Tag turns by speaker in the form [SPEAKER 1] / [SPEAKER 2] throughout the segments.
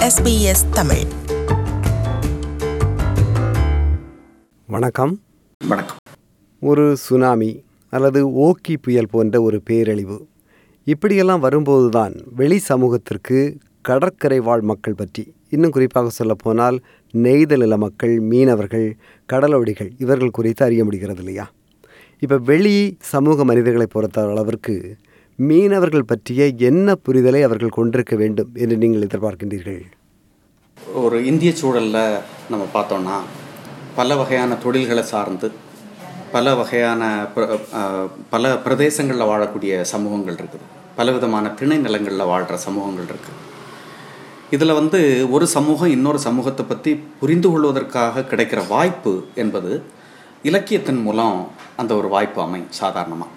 [SPEAKER 1] SBS Tamil
[SPEAKER 2] வணக்கம்
[SPEAKER 3] வணக்கம்
[SPEAKER 2] ஒரு சுனாமி அல்லது ஓக்கி புயல் போன்ற ஒரு பேரழிவு இப்படியெல்லாம் வரும்போது தான் வெளி சமூகத்திற்கு கடற்கரை வாழ் மக்கள் பற்றி இன்னும் குறிப்பாக சொல்லப்போனால் நெய்தல் நில மக்கள் மீனவர்கள் கடலோடிகள் இவர்கள் குறித்து அறிய முடிகிறது இல்லையா இப்போ வெளி சமூக மனிதர்களை பொறுத்த அளவிற்கு மீனவர்கள் பற்றிய என்ன புரிதலை அவர்கள் கொண்டிருக்க வேண்டும் என்று நீங்கள் எதிர்பார்க்கின்றீர்கள்
[SPEAKER 3] ஒரு இந்திய சூழலில் நம்ம பார்த்தோம்னா பல வகையான தொழில்களை சார்ந்து பல வகையான பிர- அஹ், பல பிரதேசங்களில் வாழக்கூடிய சமூகங்கள் இருக்குது பல விதமான திணை நிலங்களில் வாழ்கிற சமூகங்கள் இருக்குது இதில் வந்து ஒரு சமூகம் இன்னொரு சமூகத்தை பற்றி புரிந்து கொள்வதற்காக கிடைக்கிற வாய்ப்பு என்பது இலக்கியத்தின் மூலம் அந்த ஒரு வாய்ப்பு அமையும் சாதாரணமாக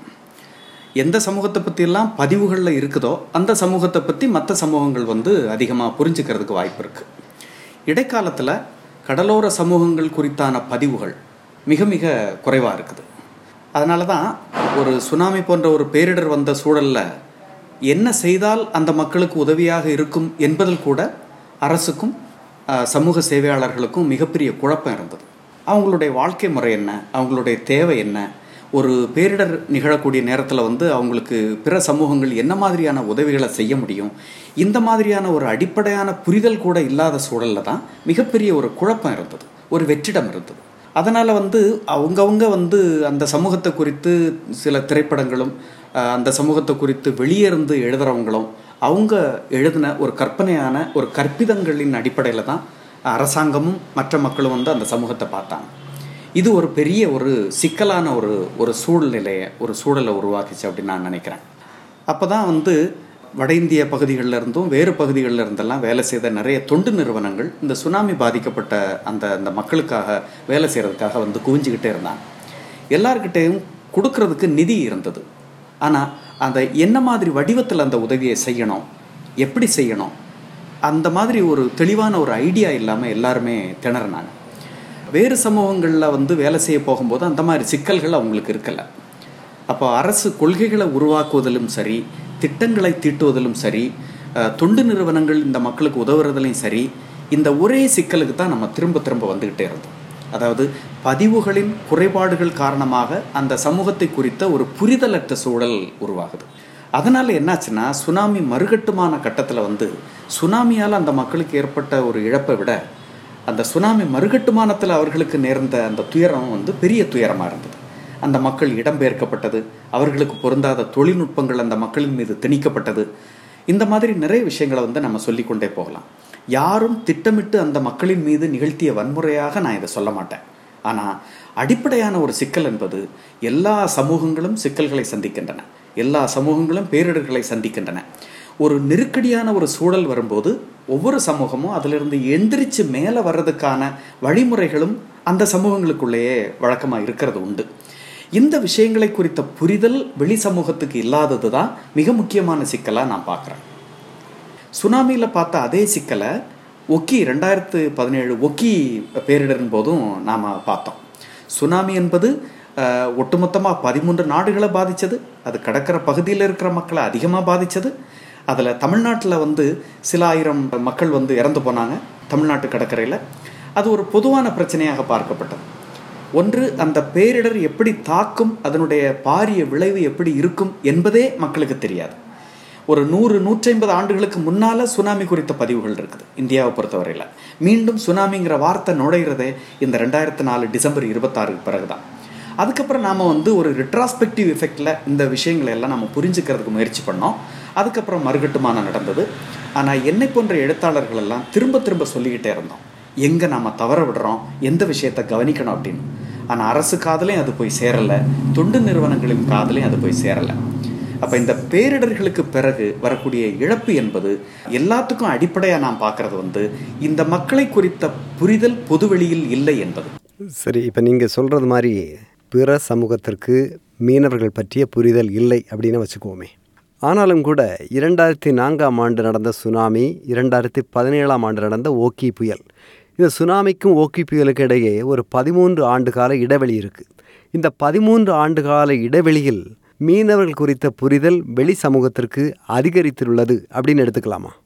[SPEAKER 3] எந்த சமூகத்தை பற்றியெல்லாம் பதிவுகளில் இருக்குதோ அந்த சமூகத்தை பற்றி மற்ற சமூகங்கள் வந்து அதிகமாக புரிஞ்சுக்கிறதுக்கு வாய்ப்பு இருக்குது இடைக்காலத்தில் கடலோர சமூகங்கள் குறித்தான பதிவுகள் மிக மிக குறைவாக இருக்குது அதனால தான் ஒரு சுனாமி போன்ற ஒரு பேரிடர் வந்த சூழலில் என்ன செய்தால் அந்த மக்களுக்கு உதவியாக இருக்கும் என்பதில் கூட அரசுக்கும் அஹ், சமூக சேவையாளர்களுக்கும் மிகப்பெரிய குழப்பம் இருந்தது அவங்களுடைய வாழ்க்கை முறை என்ன அவங்களுடைய தேவை என்ன ஒரு பேரிடர் நிகழக்கூடிய நேரத்தில் வந்து அவங்களுக்கு பிற சமூகங்கள் என்ன மாதிரியான உதவிகளை செய்ய முடியும் இந்த மாதிரியான ஒரு அடிப்படையான புரிதல் கூட இல்லாத சூழலில் தான் மிகப்பெரிய ஒரு குழப்பம் இருந்தது ஒரு வெற்றிடம் இருந்தது அதனால் வந்து அவங்கவுங்க வந்து அந்த சமூகத்தை குறித்து சில திரைப்படங்களும் அஹ், அந்த சமூகத்தை குறித்து வெளியே இருந்து எழுதுறவங்களும் அவங்க எழுதின ஒரு கற்பனையான ஒரு கற்பிதங்களின் அடிப்படையில் தான் அரசாங்கமும் மற்ற மக்களும் வந்து அந்த சமூகத்தை பார்த்தாங்க இது ஒரு பெரிய ஒரு சிக்கலான ஒரு ஒரு சூழ்நிலையை ஒரு சூழலை உருவாக்கிச்சு அப்படின்னு நான் நினைக்கிறேன் அப்போ தான் வந்து வட இந்திய பகுதிகளில் இருந்தும் வேறு பகுதிகளில் இருந்தெல்லாம் வேலை செய்த நிறைய தொண்டு நிறுவனங்கள் இந்த சுனாமி பாதிக்கப்பட்ட அந்த அந்த மக்களுக்காக வேலை செய்கிறதுக்காக வந்து குவிஞ்சுக்கிட்டே இருந்தாங்க எல்லார்கிட்டேயும் கொடுக்கறதுக்கு நிதி இருந்தது ஆனால் அந்த என்ன மாதிரி வடிவத்தில் அந்த உதவியை செய்யணும் எப்படி செய்யணும் அந்த மாதிரி ஒரு தெளிவான ஒரு ஐடியா இல்லாமல் எல்லாருமே திணறினாங்க வேறு சமூகங்களில் வந்து வேலை செய்ய போகும்போது அந்த மாதிரி சிக்கல்கள் அவங்களுக்கு இருக்கலை அப்போ அரசு கொள்கைகளை உருவாக்குவதிலும் சரி திட்டங்களை தீட்டுவதிலும் சரி அஹ், தொண்டு நிறுவனங்கள் இந்த மக்களுக்கு உதவுறதுலையும் சரி இந்த ஒரே சிக்கலுக்கு தான் நம்ம திரும்ப திரும்ப வந்துக்கிட்டே இருந்தோம் அதாவது பதிவுகளின் குறைபாடுகள் காரணமாக அந்த சமூகத்தை குறித்த ஒரு புரிதலற்ற சூழல் உருவாகுது அதனால் என்னாச்சுன்னா சுனாமி மறுகட்டுமான கட்டத்தில் வந்து சுனாமியால் அந்த மக்களுக்கு ஏற்பட்ட ஒரு இழப்பை விட அந்த சுனாமி மறுகட்டுமானத்தில் அவர்களுக்கு நேர்ந்த அந்த துயரம் வந்து பெரிய துயரமாக இருந்தது அந்த மக்கள் இடம்பெயர்க்கப்பட்டது அவர்களுக்கு பொருந்தாத தொழில்நுட்பங்கள் அந்த மக்களின் மீது திணிக்கப்பட்டது இந்த மாதிரி நிறைய விஷயங்களை வந்து நம்ம சொல்லிக்கொண்டே போகலாம் யாரும் திட்டமிட்டு அந்த மக்களின் மீது நிகழ்த்திய வன்முறையாக நான் இதை சொல்ல மாட்டேன் ஆனால் அடிப்படையான ஒரு சிக்கல் என்பது எல்லா சமூகங்களும் சிக்கல்களை சந்திக்கின்றன எல்லா சமூகங்களும் பேரிடர்களை சந்திக்கின்றன ஒரு நெருக்கடியான ஒரு சூழல் வரும்போது ஒவ்வொரு சமூகமும் அதிலிருந்து எந்திரிச்சு மேலே வர்றதுக்கான வழிமுறைகளும் அந்த சமூகங்களுக்குள்ளேயே வழக்கமாக இருக்கிறது உண்டு இந்த விஷயங்களை குறித்த புரிதல் வெளி சமூகத்துக்கு இல்லாதது தான் மிக முக்கியமான சிக்கலாக நான் பார்க்குறேன் சுனாமியில் பார்த்த அதே சிக்கலை ஒக்கி ரெண்டாயிரத்து பதினேழு ஒக்கி பேரிடரின் போதும் நாம் பார்த்தோம் சுனாமி என்பது அஹ், ஒட்டுமொத்தமாக பதிமூன்று நாடுகளை பாதித்தது அது கடற்கரை பகுதியில் இருக்கிற மக்களை அதிகமாக பாதித்தது அதில் தமிழ்நாட்டில் வந்து சில ஆயிரம் மக்கள் வந்து இறந்து போனாங்க தமிழ்நாட்டு கடற்கரையில் அது ஒரு பொதுவான பிரச்சனையாக பார்க்கப்பட்டது ஒன்று அந்த பேரிடர் எப்படி தாக்கும் அதனுடைய பாரிய விளைவு எப்படி இருக்கும் என்பதே மக்களுக்கு தெரியாது ஒரு நூறு நூற்றைம்பது ஆண்டுகளுக்கு முன்னால சுனாமி குறித்த பதிவுகள் இருக்குது இந்தியாவை பொறுத்தவரையில் மீண்டும் சுனாமிங்கிற வார்த்தை நுழைகிறதே இந்த ரெண்டாயிரத்து நாலு டிசம்பர் இருபத்தாறுக்கு பிறகுதான் அதுக்கப்புறம் நாம் வந்து ஒரு ரிட்ராஸ்பெக்டிவ் எஃபெக்டில் இந்த விஷயங்களை எல்லாம் நம்ம புரிஞ்சுக்கிறதுக்கு முயற்சி பண்ணோம் அதுக்கப்புறம் மறுகட்டுமானம் நடந்தது ஆனால் என்னை போன்ற எழுத்தாளர்கள் எல்லாம் திரும்ப திரும்ப சொல்லிக்கிட்டே இருந்தோம் எங்கே நாம் தவற விடுறோம் எந்த விஷயத்தை கவனிக்கணும் அப்படின்னு ஆனால் அரசு காதலையும் அது போய் சேரலை தொண்டு நிறுவனங்களின் காதலையும் அது போய் சேரலை அப்போ இந்த பேரிடர்களுக்கு பிறகு வரக்கூடிய இழப்பு என்பது எல்லாத்துக்கும் அடிப்படையாக நான் பார்க்கறது வந்து இந்த மக்களை குறித்த புரிதல் பொதுவெளியில் இல்லை என்பது
[SPEAKER 2] சரி இப்போ நீங்கள் சொல்கிறது மாதிரி பிற சமூகத்திற்கு மீனவர்கள் பற்றிய புரிதல் இல்லை அப்படின்னு வச்சுக்குவோமே ஆனாலும் கூட இரண்டாயிரத்தி நான்காம் ஆண்டு நடந்த சுனாமி இரண்டாயிரத்தி பதினேழாம் ஆண்டு நடந்த ஓக்கி புயல் இந்த சுனாமிக்கும் ஓக்கி புயலுக்கு இடையே ஒரு பதிமூன்று ஆண்டு கால இடைவெளி இருக்குது இந்த பதிமூன்று ஆண்டு கால இடைவெளியில் மீனவர்கள் குறித்த புரிதல் வெளி சமூகத்திற்கு அதிகரித்துள்ளது அப்படின்னு எடுத்துக்கலாமா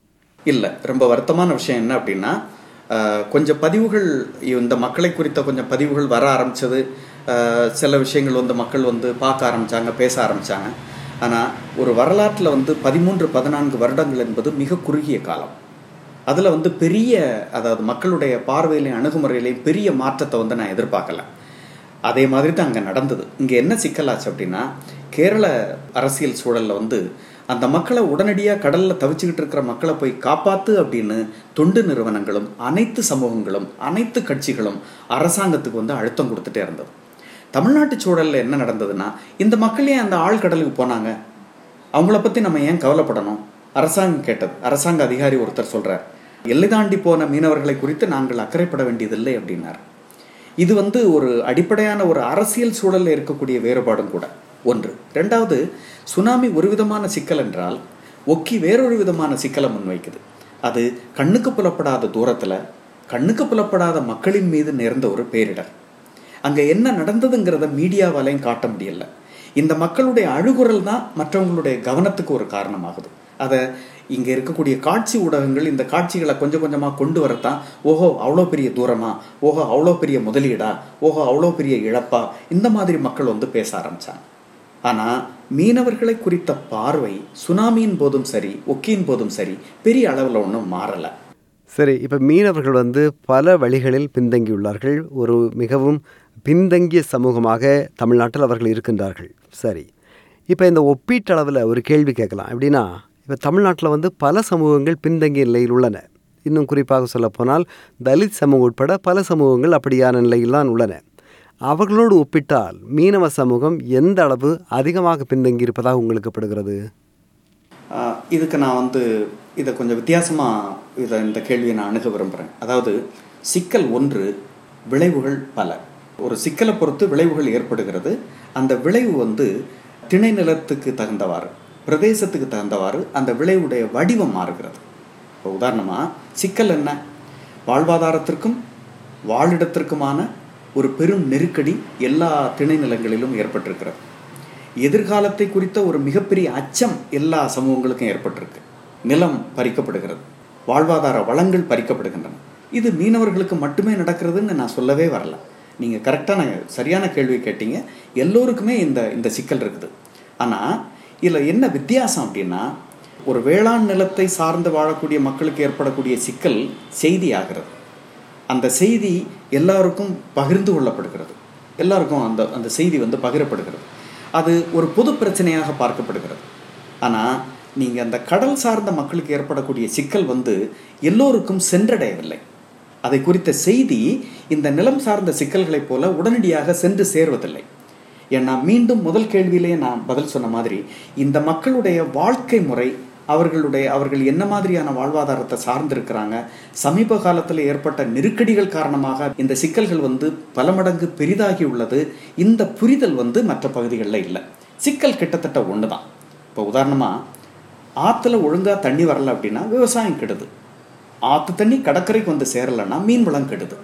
[SPEAKER 3] இல்லை ரொம்ப வருத்தமான விஷயம் என்ன அப்படின்னா ஆஹ், கொஞ்சம் பதிவுகள் இந்த மக்களை குறித்த கொஞ்சம் பதிவுகள் வர ஆரம்பிச்சது ஆஹ், சில விஷயங்கள் வந்து மக்கள் வந்து பார்க்க ஆரம்பிச்சாங்க பேச ஆரம்பிச்சாங்க ஆனால் ஒரு வரலாற்றில் வந்து பதிமூன்று பதினான்கு வருடங்கள் என்பது மிக குறுகிய காலம் அதில் வந்து பெரிய அதாவது மக்களுடைய பார்வையிலையும் அணுகுமுறையிலையும் பெரிய மாற்றத்தை வந்து நான் எதிர்பார்க்கல அதே மாதிரி தான் அங்கே நடந்தது இங்கே என்ன சிக்கலாச்சு அப்படின்னா கேரள அரசியல் சூழலில் வந்து அந்த மக்களை உடனடியாக கடலில் தவிச்சுக்கிட்டு இருக்கிற மக்களை போய் காப்பாத்து அப்படின்னு தொண்டு நிறுவனங்களும் அனைத்து சமூகங்களும் அனைத்து கட்சிகளும் அரசாங்கத்துக்கு வந்து அழுத்தம் கொடுத்துட்டே இருந்தது தமிழ்நாட்டு சூழலில் என்ன நடந்ததுன்னா இந்த மக்கள் ஏன் அந்த ஆழ்கடலுக்கு போனாங்க அவங்கள பற்றி நம்ம ஏன் கவலைப்படணும் அரசாங்கம் கேட்டது அரசாங்க அதிகாரி ஒருத்தர் சொல்றார் எல்லை தாண்டி போன மீனவர்களை குறித்து நாங்கள் அக்கறைப்பட வேண்டியதில்லை அப்படின்னார் இது வந்து ஒரு அடிப்படையான ஒரு அரசியல் சூழலில் இருக்கக்கூடிய வேறுபாடும் கூட ஒன்று ரெண்டாவது சுனாமி ஒரு விதமான சிக்கல் என்றால் ஒக்கி வேறொரு விதமான சிக்கலை முன்வைக்குது அது கண்ணுக்கு புலப்படாத தூரத்தில் கண்ணுக்கு புலப்படாத மக்களின் மீது நேர்ந்த ஒரு பேரிடர் அங்கே என்ன நடந்ததுங்கிறத மீடியாவாலையும் காட்ட முடியல இந்த மக்களுடைய அழுகுரல் தான் மற்றவங்களுடைய கவனத்துக்கு ஒரு காரணமாகுது அதை இங்கே இருக்கக்கூடிய காட்சி ஊடகங்கள் இந்த காட்சிகளை கொஞ்சம் கொஞ்சமாக கொண்டு வரத்தான் ஓஹோ அவ்வளோ பெரிய தூரமா ஓஹோ அவ்வளோ பெரிய முதலீடா ஓஹோ அவ்வளோ பெரிய இழப்பா இந்த மாதிரி மக்கள் வந்து பேச ஆரம்பிச்சாங்க ஆனால் மீனவர்களை குறித்த பார்வை சுனாமியின் போதும் சரி ஒக்கியின் போதும் சரி பெரிய அளவில் ஒன்றும் மாறலை
[SPEAKER 2] சரி இப்போ மீனவர்கள் வந்து பல வழிகளில் பின்தங்கியுள்ளார்கள் ஒரு மிகவும் பின்தங்கிய சமூகமாக தமிழ்நாட்டில் அவர்கள் இருக்கின்றார்கள் சரி இப்போ இந்த ஒப்பீட்டளவில் ஒரு கேள்வி கேட்கலாம் எப்படின்னா இப்போ தமிழ்நாட்டில் வந்து பல சமூகங்கள் பின்தங்கிய நிலையில் உள்ளன இன்னும் குறிப்பாக சொல்லப்போனால் தலித் சமூகம் உட்பட பல சமூகங்கள் அப்படியான நிலையில் தான் உள்ளன அவர்களோடு ஒப்பிட்டால் மீனவ சமூகம் எந்த அளவு அதிகமாக பின்தங்கி இருப்பதாக உங்களுக்கு படுகிறது
[SPEAKER 3] ஆஹ் இதுக்கு நான் வந்து இதை கொஞ்சம் வித்தியாசமாக இதை இந்த கேள்வியை நான் அணுக விரும்புகிறேன் அதாவது சிக்கல் ஒன்று விளைவுகள் பல ஒரு சிக்கலை பொறுத்து விளைவுகள் ஏற்படுகிறது அந்த விளைவு வந்து திணை நிலத்துக்கு தகுந்தவாறு பிரதேசத்துக்கு தகுந்தவாறு அந்த விளைவுடைய வடிவம் மாறுகிறது இப்போ உதாரணமாக சிக்கல் என்ன வாழ்வாதாரத்திற்கும் வாழிடத்திற்குமான ஒரு பெரும் நெருக்கடி எல்லா திணை நிலங்களிலும் ஏற்பட்டிருக்கிறது எதிர்காலத்தை குறித்த ஒரு மிகப்பெரிய அச்சம் எல்லா சமூகங்களுக்கும் ஏற்பட்டிருக்கு நிலம் பறிக்கப்படுகிறது வாழ்வாதார வளங்கள் பறிக்கப்படுகின்றன இது மீனவர்களுக்கு மட்டுமே நடக்கிறதுன்னு நான் சொல்லவே வரல நீங்கள் கரெக்டான சரியான கேள்வி கேட்டீங்க எல்லோருக்குமே இந்த இந்த சிக்கல் இருக்குது ஆனால் இதில் என்ன வித்தியாசம் அப்படின்னா ஒரு வேளாண் நிலத்தை சார்ந்து வாழக்கூடிய மக்களுக்கு ஏற்படக்கூடிய சிக்கல் செய்தி ஆகிறது அந்த செய்தி எல்லாருக்கும் பகிர்ந்து கொள்ளப்படுகிறது எல்லாருக்கும் அந்த அந்த செய்தி வந்து பகிரப்படுகிறது அது ஒரு பொது பிரச்சனையாக பார்க்கப்படுகிறது ஆனால் நீங்கள் அந்த கடல் சார்ந்த மக்களுக்கு ஏற்படக்கூடிய சிக்கல் வந்து எல்லோருக்கும் சென்றடையவில்லை அதை குறித்த செய்தி இந்த நிலம் சார்ந்த சிக்கல்களைப் போல உடனடியாக சென்று சேர்வதில்லை ஏன்னா மீண்டும் முதல் கேள்வியிலேயே நான் பதில் சொன்ன மாதிரி இந்த மக்களுடைய வாழ்க்கை முறை அவர்களுடைய அவர்கள் என்ன மாதிரியான வாழ்வாதாரத்தை சார்ந்திருக்கிறாங்க சமீப காலத்தில் ஏற்பட்ட நெருக்கடிகள் காரணமாக இந்த சிக்கல்கள் வந்து பல மடங்கு பெரிதாகி உள்ளது இந்த புரிதல் வந்து மற்ற பகுதிகளில் இல்லை சிக்கல் கிட்டத்தட்ட ஒன்று தான் இப்போ உதாரணமாக ஆற்றுல ஒழுங்காக தண்ணி வரல அப்படின்னா விவசாயம் கெடுது ஆற்று தண்ணி கடற்கரைக்கு வந்து சேரலைன்னா மீன் வளம் கெடுது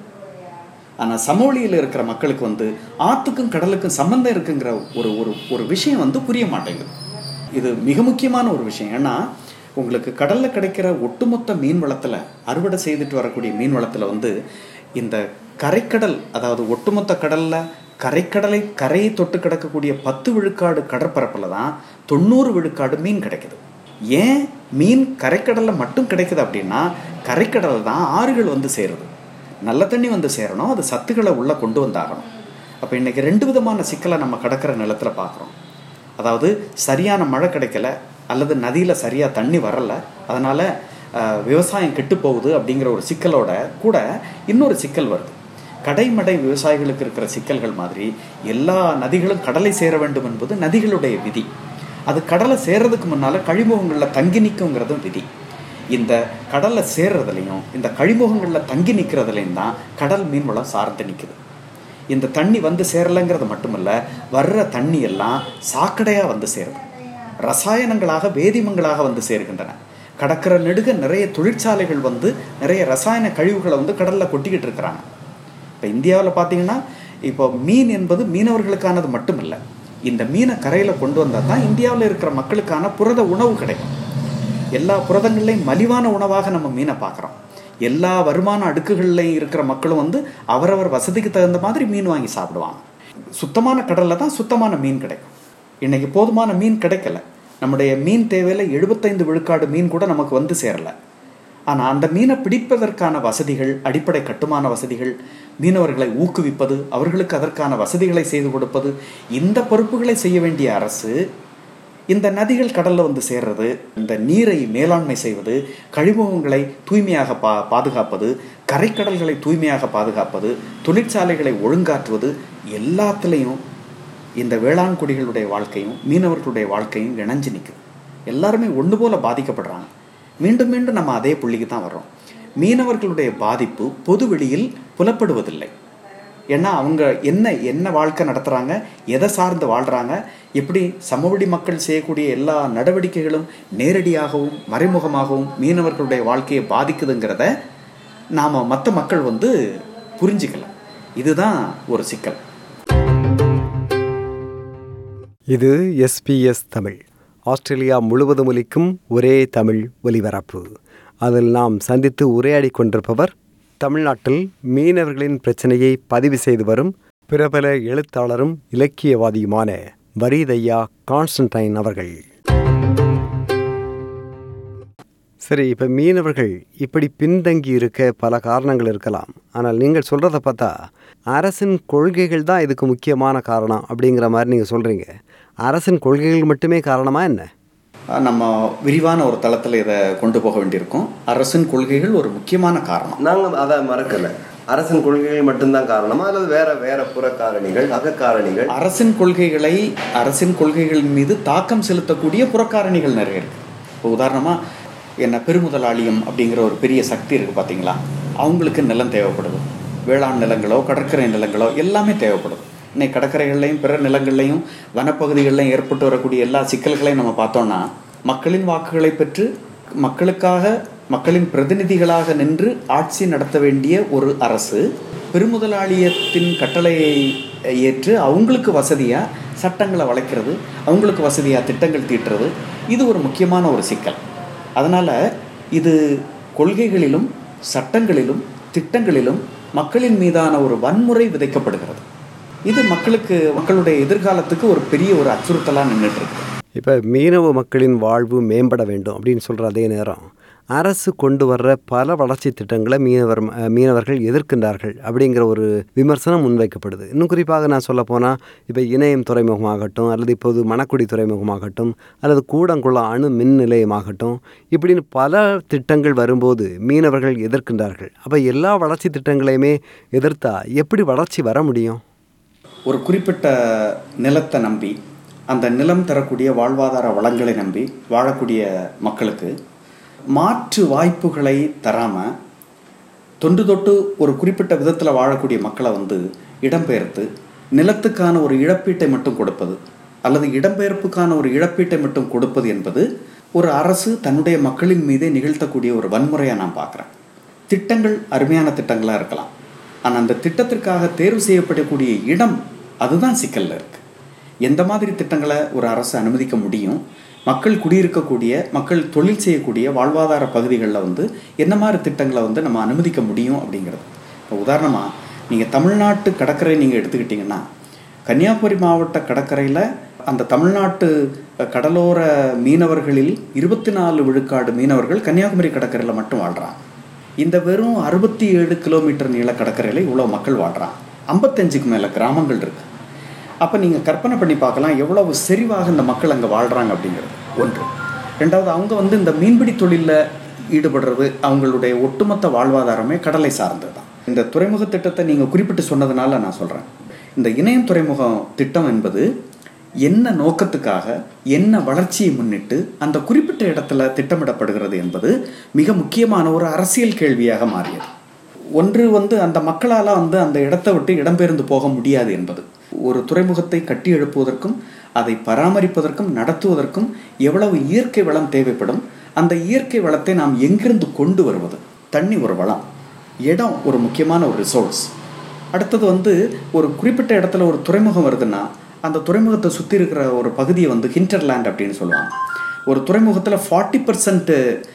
[SPEAKER 3] ஆனால் சமவெளியில் இருக்கிற மக்களுக்கு வந்து ஆற்றுக்கும் கடலுக்கும் சம்மந்தம் இருக்குங்கிற ஒரு ஒரு ஒரு விஷயம் வந்து புரிய மாட்டேங்குது இது மிக முக்கியமான ஒரு விஷயம் ஏன்னா உங்களுக்கு கடலில் கிடைக்கிற ஒட்டுமொத்த மீன் வளத்தில் அறுவடை செய்துட்டு வரக்கூடிய மீன் வளத்தில் வந்து இந்த கரைக்கடல் அதாவது ஒட்டுமொத்த கடலில் கரைக்கடலை கரையை தொட்டு கிடக்கக்கூடிய பத்து விழுக்காடு கடற்பரப்பில் தான் தொண்ணூறு விழுக்காடு மீன் கிடைக்குது ஏன் மீன் கரைக்கடலில் மட்டும் கிடைக்குது அப்படின்னா கரைக்கடல் தான் ஆறுகள் வந்து சேருது நல்ல தண்ணி வந்து சேரணும் அது சத்துக்களை உள்ளே கொண்டு வந்தாகணும் அப்போ இன்றைக்கி ரெண்டு விதமான சிக்கலை நம்ம கடற்கரை நிலத்தில் பார்க்குறோம் அதாவது சரியான மழை கிடைக்கல அல்லது நதியில் சரியாக தண்ணி வரல அதனால் விவசாயம் கெட்டு போகுது அப்படிங்கிற ஒரு சிக்கலோட கூட இன்னொரு சிக்கல் வருது கடைமடை விவசாயிகளுக்கு இருக்கிற சிக்கல்கள் மாதிரி எல்லா நதிகளும் கடலை சேர வேண்டும் என்பது நதிகளுடைய விதி அது கடலை சேர்றதுக்கு முன்னால் கழிமுகங்களில் தங்கி நிற்குங்கிறதும் விதி இந்த கடலில் சேர்றதுலையும் இந்த கழிமுகங்களில் தங்கி நிற்கிறதுலையும் தான் கடல் மீன் வளம் சார்ந்து நிற்குது இந்த தண்ணி வந்து சேரலைங்கிறது மட்டுமல்ல வர்ற தண்ணி எல்லாம் சாக்கடையாக வந்து சேருது ரசாயனங்களாக வேதிமங்களாக வந்து சேர்கின்றன கடற்கரை நெடுக நிறைய தொழிற்சாலைகள் வந்து நிறைய ரசாயன கழிவுகளை வந்து கடலில் கொட்டிக்கிட்டு இருக்கிறாங்க இப்போ இந்தியாவில் பார்த்தீங்கன்னா இப்போ மீன் என்பது மீனவர்களுக்கானது மட்டும் இல்லை இந்த மீனை கரையில் கொண்டு வந்தால் தான் இந்தியாவில் இருக்கிற மக்களுக்கான புரத உணவு கிடைக்கும் எல்லா புரதங்கள்லையும் மலிவான உணவாக நம்ம மீனை பார்க்குறோம் எல்லா வருமான அடுக்குகள்லையும் இருக்கிற மக்களும் வந்து அவரவர் வசதிக்கு தகுந்த மாதிரி மீன் வாங்கி சாப்பிடுவாங்க சுத்தமான கடலில் தான் சுத்தமான மீன் கிடைக்கும் இன்னைக்கு போதுமான மீன் கிடைக்கல நம்முடைய மீன் தேவையில் எழுபத்தைந்து விழுக்காடு மீன் கூட நமக்கு வந்து சேரல ஆனால் அந்த மீனை பிடிப்பதற்கான வசதிகள் அடிப்படை கட்டுமான வசதிகள் மீனவர்களை ஊக்குவிப்பது அவர்களுக்கு அதற்கான வசதிகளை செய்து கொடுப்பது இந்த பொறுப்புகளை செய்ய வேண்டிய அரசு இந்த நதிகள் கடல்ல வந்து சேர்றது இந்த நீரை மேலாண்மை செய்வது கழிமுகங்களை தூய்மையாக பா பாதுகாப்பது கரைக்கடல்களை தூய்மையாக பாதுகாப்பது தொழிற்சாலைகளை ஒழுங்காற்றுவது எல்லாத்துலேயும் இந்த வேளாண் குடிகளுடைய வாழ்க்கையும் மீனவர்களுடைய வாழ்க்கையும் இணைஞ்சு நிற்குது எல்லாருமே ஒன்று போல பாதிக்கப்படுறாங்க மீண்டும் மீண்டும் நம்ம அதே புள்ளிக்கு தான் வர்றோம் மீனவர்களுடைய பாதிப்பு பொது வெளியில் புலப்படுவதில்லை ஏன்னா அவங்க என்ன என்ன வாழ்க்கை நடத்துகிறாங்க எதை சார்ந்து வாழ்கிறாங்க எப்படி சமவெளி மக்கள் செய்யக்கூடிய எல்லா நடவடிக்கைகளும் நேரடியாகவும் மறைமுகமாகவும் மீனவர்களுடைய வாழ்க்கையை பாதிக்குதுங்கிறத நாம் மற்ற மக்கள் வந்து புரிஞ்சுக்கல இதுதான் ஒரு சிக்கல்
[SPEAKER 2] இது எஸ்பிஎஸ் தமிழ் ஆஸ்திரேலியா முழுவதும் ஒலிக்கும் ஒரே தமிழ் ஒலிபரப்பு அதில் நாம் சந்தித்து உரையாடி கொண்டிருப்பவர் தமிழ்நாட்டில் மீனவர்களின் பிரச்சனையை பதிவு செய்து வரும் பிரபல எழுத்தாளரும் இலக்கியவாதியுமான வரிதையா கான்ஸ்டன்டைன் அவர்கள் சரி இப்போ மீனவர்கள் இப்படி பின்தங்கி இருக்க பல காரணங்கள் இருக்கலாம் ஆனால் நீங்கள் சொல்கிறத பார்த்தா அரசின் கொள்கைகள் தான் இதுக்கு முக்கியமான காரணம் அப்படிங்கிற மாதிரி நீங்கள் சொல்கிறீங்க அரசின் கொள்கைகள் மட்டுமே காரணமா என்ன
[SPEAKER 3] நம்ம விரிவான ஒரு தளத்தில் இதை கொண்டு போக வேண்டியிருக்கும் அரசின் கொள்கைகள் ஒரு முக்கியமான காரணம்
[SPEAKER 1] நாங்கள் அதை மறக்கலை அரசின் கொள்கைகள் மட்டும்தான் காரணமா அல்லது வேற வேற புற காரணிகள் அகக்காரணிகள்
[SPEAKER 3] அரசின் கொள்கைகளை அரசின் கொள்கைகளின் மீது தாக்கம் செலுத்தக்கூடிய புறக்காரணிகள் நிறைய இருக்கு இப்போ உதாரணமாக என்ன பெருமுதலாளியம் அப்படிங்கிற ஒரு பெரிய சக்தி இருக்குது பார்த்தீங்களா அவங்களுக்கு நிலம் தேவைப்படுது வேளாண் நிலங்களோ கடற்கரை நிலங்களோ எல்லாமே தேவைப்படுது இன்னைக்கு கடற்கரைகள்லையும் பிற நிலங்கள்லையும் வனப்பகுதிகளிலையும் ஏற்பட்டு வரக்கூடிய எல்லா சிக்கல்களையும் நம்ம பார்த்தோம்னா மக்களின் வாக்குகளை பெற்று மக்களுக்காக மக்களின் பிரதிநிதிகளாக நின்று ஆட்சி நடத்த வேண்டிய ஒரு அரசு பெருமுதலாளியத்தின் கட்டளையை ஏற்று அவங்களுக்கு வசதியாக சட்டங்களை வளைக்கிறது அவங்களுக்கு வசதியாக திட்டங்கள் தீட்டுறது இது ஒரு முக்கியமான ஒரு சிக்கல் அதனால் இது கொள்கைகளிலும் சட்டங்களிலும் திட்டங்களிலும் மக்களின் மீதான ஒரு வன்முறை விதைக்கப்படுகிறது இது மக்களுக்கு மக்களுடைய எதிர்காலத்துக்கு ஒரு பெரிய ஒரு அச்சுறுத்தலாக நின்றுட்டு இருக்கு
[SPEAKER 2] இப்போ மீனவ மக்களின் வாழ்வு மேம்பட வேண்டும் அப்படின்னு சொல்கிற அதே நேரம் அரசு கொண்டு வர்ற பல வளர்ச்சி திட்டங்களை மீனவர் மீனவர்கள் எதிர்க்கின்றார்கள் அப்படிங்கிற ஒரு விமர்சனம் முன்வைக்கப்படுது இன்னும் குறிப்பாக நான் சொல்ல போனால் இப்போ இணையம் துறைமுகமாகட்டும் அல்லது இப்போது மணக்குடி துறைமுகமாகட்டும் அல்லது கூடங்குளம் அணு மின் நிலையமாகட்டும் இப்படின்னு பல திட்டங்கள் வரும்போது மீனவர்கள் எதிர்க்கின்றார்கள் அப்போ எல்லா வளர்ச்சி திட்டங்களையுமே எதிர்த்தா எப்படி வளர்ச்சி வர முடியும்
[SPEAKER 3] ஒரு குறிப்பிட்ட நிலத்தை நம்பி அந்த நிலம் தரக்கூடிய வாழ்வாதார வளங்களை நம்பி வாழக்கூடிய மக்களுக்கு மாற்று வாய்ப்புகளை தராமல் தொன்று தொட்டு ஒரு குறிப்பிட்ட விதத்தில் வாழக்கூடிய மக்களை வந்து இடம்பெயர்த்து நிலத்துக்கான ஒரு இழப்பீட்டை மட்டும் கொடுப்பது அல்லது இடம்பெயர்ப்புக்கான ஒரு இழப்பீட்டை மட்டும் கொடுப்பது என்பது ஒரு அரசு தன்னுடைய மக்களின் மீதே நிகழ்த்தக்கூடிய ஒரு வன்முறையாக நான் பார்க்குறேன் திட்டங்கள் அருமையான திட்டங்களாக இருக்கலாம் ஆனால் அந்த திட்டத்திற்காக தேர்வு செய்யப்படக்கூடிய இடம் அதுதான் சிக்கலில் இருக்குது எந்த மாதிரி திட்டங்களை ஒரு அரசு அனுமதிக்க முடியும் மக்கள் குடியிருக்கக்கூடிய மக்கள் தொழில் செய்யக்கூடிய வாழ்வாதார பகுதிகளில் வந்து என்ன மாதிரி திட்டங்களை வந்து நம்ம அனுமதிக்க முடியும் அப்படிங்கிறது இப்போ உதாரணமாக நீங்கள் தமிழ்நாட்டு கடற்கரை நீங்கள் எடுத்துக்கிட்டிங்கன்னா கன்னியாகுமரி மாவட்ட கடற்கரையில் அந்த தமிழ்நாட்டு கடலோர மீனவர்களில் இருபத்தி நாலு விழுக்காடு மீனவர்கள் கன்னியாகுமரி கடற்கரையில் மட்டும் வாழ்கிறாங்க இந்த வெறும் அறுபத்தி ஏழு கிலோமீட்டர் நீள கடற்கரையில் இவ்வளோ மக்கள் வாழ்கிறாங்க ஐம்பத்தஞ்சுக்கு மேலே கிராமங்கள் இருக்குது அப்போ நீங்கள் கற்பனை பண்ணி பார்க்கலாம் எவ்வளவு செறிவாக இந்த மக்கள் அங்கே வாழ்கிறாங்க அப்படிங்கிறது ஒன்று ரெண்டாவது அவங்க வந்து இந்த மீன்பிடி தொழிலில் ஈடுபடுறது அவங்களுடைய ஒட்டுமொத்த வாழ்வாதாரமே கடலை சார்ந்தது தான் இந்த துறைமுக திட்டத்தை நீங்கள் குறிப்பிட்டு சொன்னதுனால நான் சொல்கிறேன் இந்த இணையம் துறைமுகம் திட்டம் என்பது என்ன நோக்கத்துக்காக என்ன வளர்ச்சியை முன்னிட்டு அந்த குறிப்பிட்ட இடத்துல திட்டமிடப்படுகிறது என்பது மிக முக்கியமான ஒரு அரசியல் கேள்வியாக மாறியது ஒன்று வந்து அந்த மக்களால் வந்து அந்த இடத்தை விட்டு இடம்பெயர்ந்து போக முடியாது என்பது ஒரு துறைமுகத்தை கட்டி எழுப்புவதற்கும் அதை பராமரிப்பதற்கும் நடத்துவதற்கும் எவ்வளவு இயற்கை வளம் தேவைப்படும் அந்த இயற்கை வளத்தை நாம் எங்கிருந்து கொண்டு வருவது தண்ணி ஒரு வளம் இடம் ஒரு முக்கியமான ஒரு ரிசோர்ஸ் அடுத்தது வந்து ஒரு குறிப்பிட்ட இடத்துல ஒரு துறைமுகம் வருதுன்னா அந்த துறைமுகத்தை சுற்றி இருக்கிற ஒரு பகுதியை வந்து ஹிண்டர்லேண்ட் அப்படின்னு சொல்லுவாங்க ஒரு துறைமுகத்தில் ஃபார்ட்டி பர்சன்ட்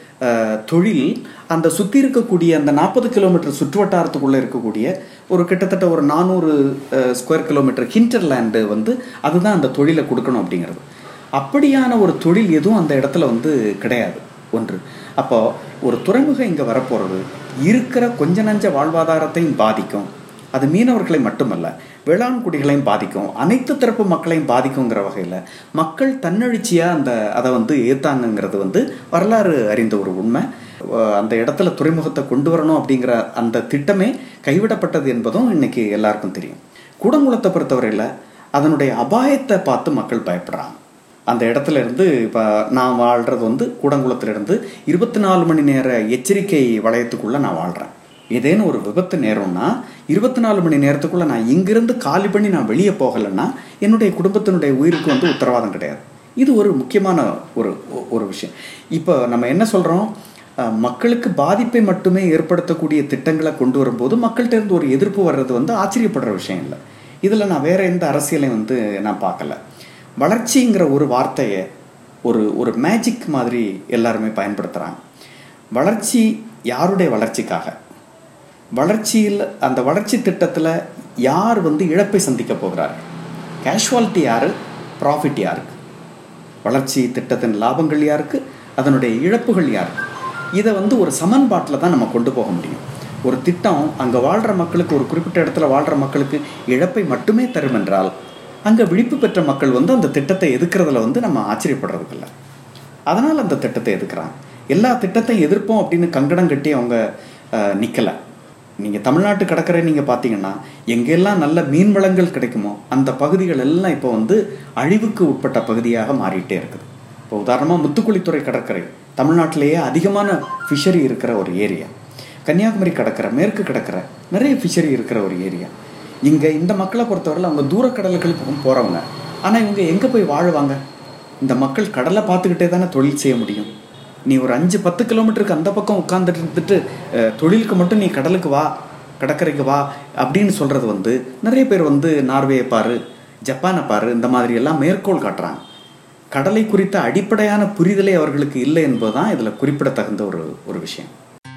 [SPEAKER 3] தொழில் அந்த சுற்றி இருக்கக்கூடிய அந்த நாற்பது கிலோமீட்டர் சுற்றுவட்டாரத்துக்குள்ளே இருக்கக்கூடிய ஒரு கிட்டத்தட்ட ஒரு நானூறு ஸ்கொயர் கிலோமீட்டர் ஹிண்டர்லேண்டு வந்து அதுதான் அந்த தொழிலை கொடுக்கணும் அப்படிங்கிறது அப்படியான ஒரு தொழில் எதுவும் அந்த இடத்துல வந்து கிடையாது ஒன்று அப்போ ஒரு துறைமுகம் இங்கே வரப்போகிறது இருக்கிற கொஞ்ச நஞ்ச வாழ்வாதாரத்தையும் பாதிக்கும் அது மீனவர்களை மட்டுமல்ல வேளாண் குடிகளையும் பாதிக்கும் அனைத்து தரப்பு மக்களையும் பாதிக்குங்கிற வகையில் மக்கள் தன்னெழுச்சியாக அந்த அதை வந்து ஏத்தாங்கங்கிறது வந்து வரலாறு அறிந்த ஒரு உண்மை அஹ் அந்த இடத்துல துறைமுகத்தை கொண்டு வரணும் அப்படிங்கிற அந்த திட்டமே கைவிடப்பட்டது என்பதும் இன்னைக்கு எல்லாருக்கும் தெரியும் கூடங்குளத்தை பொறுத்தவரையில் அதனுடைய அபாயத்தை பார்த்து மக்கள் பயப்படுறாங்க அந்த இடத்துல இருந்து இப்போ நான் வாழ்கிறது வந்து கூடங்குளத்துல இருந்து இருபத்தி நாலு மணி நேர எச்சரிக்கை வளையத்துக்குள்ளே நான் வாழ்கிறேன் ஏதேனும் ஒரு விபத்து நேரம்னா இருபத்தி நாலு மணி நேரத்துக்குள்ளே நான் இங்கிருந்து காலி பண்ணி நான் வெளியே போகலைன்னா என்னுடைய குடும்பத்தினுடைய உயிருக்கு வந்து உத்தரவாதம் கிடையாது இது ஒரு முக்கியமான ஒரு ஒரு விஷயம் இப்போ நம்ம என்ன சொல்கிறோம் மக்களுக்கு பாதிப்பை மட்டுமே ஏற்படுத்தக்கூடிய திட்டங்களை கொண்டு வரும்போது மக்கள்கிட்ட இருந்து ஒரு எதிர்ப்பு வர்றது வந்து ஆச்சரியப்படுற விஷயம் இல்லை இதில் நான் வேற எந்த அரசியலையும் வந்து நான் பார்க்கல வளர்ச்சிங்கிற ஒரு வார்த்தையை ஒரு ஒரு மேஜிக் மாதிரி எல்லாருமே பயன்படுத்துகிறாங்க வளர்ச்சி யாருடைய வளர்ச்சிக்காக வளர்ச்சியில் அந்த வளர்ச்சி திட்டத்தில் யார் வந்து இழப்பை சந்திக்க போகிறார் கேஷுவாலிட்டி யார் ப்ராஃபிட் யாருக்கு வளர்ச்சி திட்டத்தின் லாபங்கள் யாருக்கு அதனுடைய இழப்புகள் யாருக்கு இதை வந்து ஒரு சமன்பாட்டில் தான் நம்ம கொண்டு போக முடியும் ஒரு திட்டம் அங்கே வாழ்கிற மக்களுக்கு ஒரு குறிப்பிட்ட இடத்துல வாழ்கிற மக்களுக்கு இழப்பை மட்டுமே தரும் என்றால் அங்கே விழிப்பு பெற்ற மக்கள் வந்து அந்த திட்டத்தை எதிர்க்கிறதுல வந்து நம்ம ஆச்சரியப்படுறதுக்கு இல்லை அதனால் அந்த திட்டத்தை எதிர்க்கிறாங்க எல்லா திட்டத்தையும் எதிர்ப்போம் அப்படின்னு கங்கணம் கட்டி அவங்க நிற்கலை நீங்கள் தமிழ்நாட்டு கடற்கரை நீங்கள் பார்த்தீங்கன்னா எங்கெல்லாம் நல்ல மீன் வளங்கள் கிடைக்குமோ அந்த பகுதிகள் எல்லாம் இப்போ வந்து அழிவுக்கு உட்பட்ட பகுதியாக மாறிட்டே இருக்குது இப்போ உதாரணமாக முத்துக்குளித்துறை கடற்கரை தமிழ்நாட்டிலேயே அதிகமான ஃபிஷரி இருக்கிற ஒரு ஏரியா கன்னியாகுமரி கடற்கரை மேற்கு கடற்கரை நிறைய ஃபிஷரி இருக்கிற ஒரு ஏரியா இங்கே இந்த மக்களை பொறுத்தவரையில் அவங்க தூரக்கடல்களுக்கு போகிறவங்க ஆனால் இவங்க எங்கே போய் வாழுவாங்க இந்த மக்கள் கடலை பார்த்துக்கிட்டே தானே தொழில் செய்ய முடியும் நீ ஒரு அஞ்சு பத்து கிலோமீட்டருக்கு அந்த பக்கம் உட்காந்துட்டு இருந்துட்டு தொழிலுக்கு மட்டும் நீ கடலுக்கு வா கடற்கரைக்கு வா அப்படின்னு சொல்கிறது வந்து நிறைய பேர் வந்து நார்வேயை பாரு ஜப்பானை பாரு இந்த மாதிரி எல்லாம் மேற்கோள் காட்டுறாங்க கடலை குறித்த அடிப்படையான புரிதலே அவர்களுக்கு இல்லை என்பதுதான் இதில் குறிப்பிடத்தகுந்த ஒரு ஒரு விஷயம்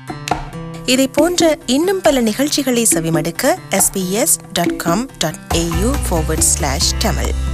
[SPEAKER 4] இதை போன்ற இன்னும் பல நிகழ்ச்சிகளை செவிமடுக்க sbs.com.au forward slash tamil